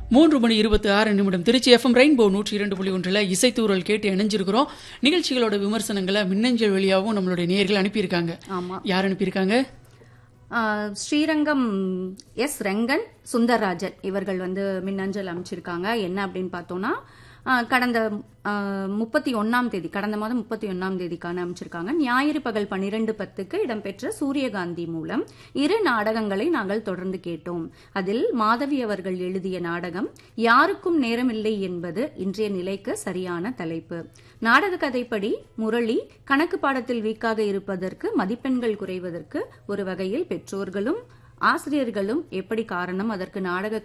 மூன்று மணி இருபத்தி ஆறு நிமிடம் திருச்சி எஃப்எம் ரெயின்போ நூற்றி இரண்டு புள்ளி ஒன்றில் இசைத்தூரல் கேட்டு இணைஞ்சிருக்கிறோம் நிகழ்ச்சிகளோட விமர்சனங்களை மின்னஞ்சல் வழியாகவும் நம்மளுடைய நேயர்கள் அனுப்பியிருக்காங்க ஆமா யார் அனுப்பியிருக்காங்க ஆ, ஸ்ரீரங்கம் எஸ் ரெங்கன் சுந்தரராஜன் இவர்கள் வந்து மின்னஞ்சல் அமைச்சிருக்காங்க என்ன அப்படின்னு பார்த்தோம்னா ஆ, கடந்த முப்பத்தி ஒன்னாம் தேதி கடந்த மாதம் முப்பத்தி ஒன்னாம் தேதிக்கான அமைச்சிருக்காங்க ஞாயிறு பகல் பன்னிரண்டு பத்துக்கு இடம்பெற்ற சூரியகாந்தி மூலம் இரு நாடகங்களை நாங்கள் தொடர்ந்து கேட்டோம் அதில் மாதவி அவர்கள் எழுதிய நாடகம் யாருக்கும் நேரமில்லை என்பது இன்றைய நிலைக்கு சரியான தலைப்பு நாடக கதைப்படி முரளி கணக்கு பாடத்தில் வீக்காக இருப்பதற்கு மதிப்பெண்கள் குறைவதற்கு ஒரு வகையில் பெற்றோர்களும் ஆசிரியர்களும் எப்படி காரணம் அதற்கு நாடக